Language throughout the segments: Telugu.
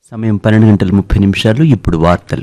సమయం పన్నెండు గంటల ముప్పై నిమిషాలు ఇప్పుడు వార్తలు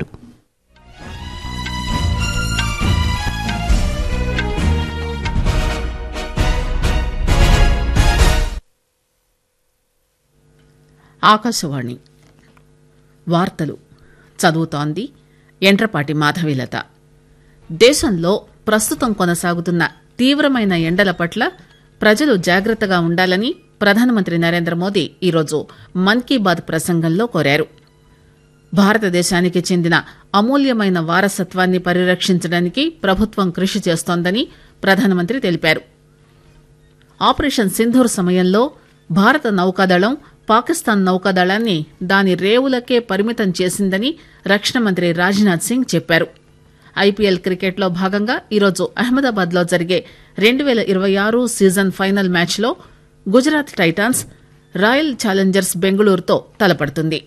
ఆకాశవాణి వార్తలు చదువుతోంది ఎండ్రపాటి మాధవిలత దేశంలో ప్రస్తుతం కొనసాగుతున్న తీవ్రమైన ఎండల పట్ల ప్రజలు జాగ్రత్తగా ఉండాలని ప్రధానమంత్రి నరేంద్ర మోదీ ఈరోజు మన్ కీ బాత్ ప్రసంగంలో కోరారు భారతదేశానికి చెందిన అమూల్యమైన వారసత్వాన్ని పరిరక్షించడానికి ప్రభుత్వం కృషి చేస్తోందని ప్రధానమంత్రి తెలిపారు ఆపరేషన్ సింధూర్ సమయంలో భారత నౌకాదళం పాకిస్తాన్ నౌకాదళాన్ని దాని రేవులకే పరిమితం చేసిందని రక్షణ మంత్రి రాజ్నాథ్ సింగ్ చెప్పారు ఐపీఎల్ క్రికెట్లో భాగంగా ఈరోజు అహ్మదాబాద్లో జరిగే రెండు వేల ఇరవై ఆరు సీజన్ ఫైనల్ మ్యాచ్లో గుజరాత్ టైటాన్స్ రాయల్ ఛాలెంజర్స్ బెంగళూరుతో తలపడుతుంది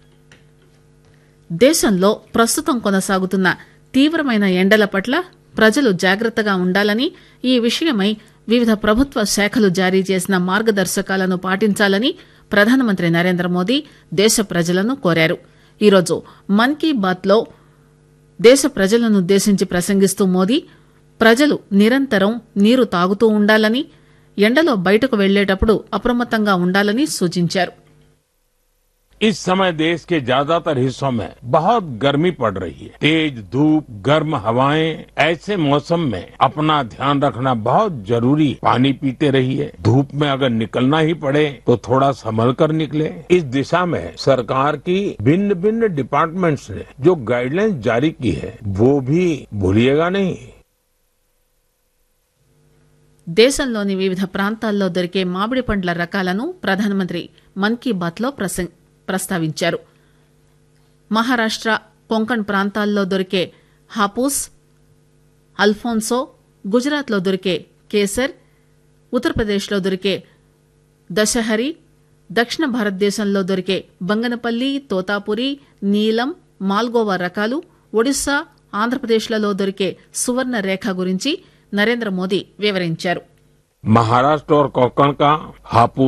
దేశంలో ప్రస్తుతం కొనసాగుతున్న తీవ్రమైన ఎండల పట్ల ప్రజలు జాగ్రత్తగా ఉండాలని ఈ విషయమై వివిధ ప్రభుత్వ శాఖలు జారీ చేసిన మార్గదర్శకాలను పాటించాలని ప్రధానమంత్రి నరేంద్ర మోదీ దేశ ప్రజలను కోరారు ఈరోజు మన్ కీ బాత్లో దేశ ప్రజలనుద్దేశించి ప్రసంగిస్తూ మోదీ ప్రజలు నిరంతరం నీరు తాగుతూ ఉండాలని ఎండలో బయటకు వెళ్లేటప్పుడు అప్రమత్తంగా ఉండాలని సూచించారు इस समय देश के ज्यादातर हिस्सों में बहुत गर्मी पड़ रही है तेज धूप गर्म हवाएं ऐसे मौसम में अपना ध्यान रखना बहुत जरूरी है पानी पीते रहिए धूप में अगर निकलना ही पड़े तो थोड़ा संभल कर निकले इस दिशा में सरकार की भिन्न भिन्न डिपार्टमेंट्स ने जो गाइडलाइंस जारी की है वो भी भूलिएगा नहीं దేశంలోని వివిధ ప్రాంతాల్లో దొరికే మామిడి పండ్ల రకాలను ప్రధానమంత్రి మన్ కీ బాత్లో ప్రసంగ ప్రస్తావించారు మహారాష్ట్ర కొంకణ్ ప్రాంతాల్లో దొరికే హాపూస్ అల్ఫోన్సో గుజరాత్లో దొరికే కేసర్ ఉత్తరప్రదేశ్లో దొరికే దశహరి దక్షిణ భారతదేశంలో దొరికే బంగనపల్లి తోతాపురి నీలం మాల్గోవా రకాలు ఒడిశా ఆంధ్రప్రదేశ్లలో దొరికే సువర్ణ రేఖ గురించి నరేంద్ర మోదీ వివరించారు महाराष्ट्र और कोंकण का हापुस